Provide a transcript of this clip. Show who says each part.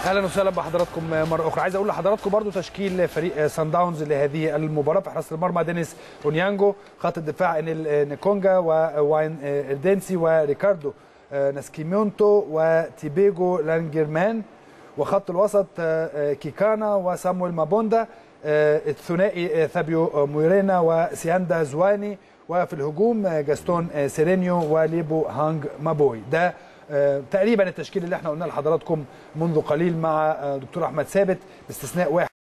Speaker 1: اهلا وسهلا بحضراتكم مره اخرى عايز اقول لحضراتكم برضو تشكيل فريق سان داونز لهذه المباراه في حراسه المرمى دينيس اونيانجو خط الدفاع انيل نيكونجا وواين الدنسي وريكاردو ناسكيمونتو وتيبيجو لانجرمان وخط الوسط كيكانا وسامويل مابوندا الثنائي ثابيو مويرينا وسياندا زواني وفي الهجوم جاستون سيرينيو وليبو هانج مابوي ده تقريبا التشكيل اللي احنا قلنا لحضراتكم منذ قليل مع دكتور احمد ثابت باستثناء واحد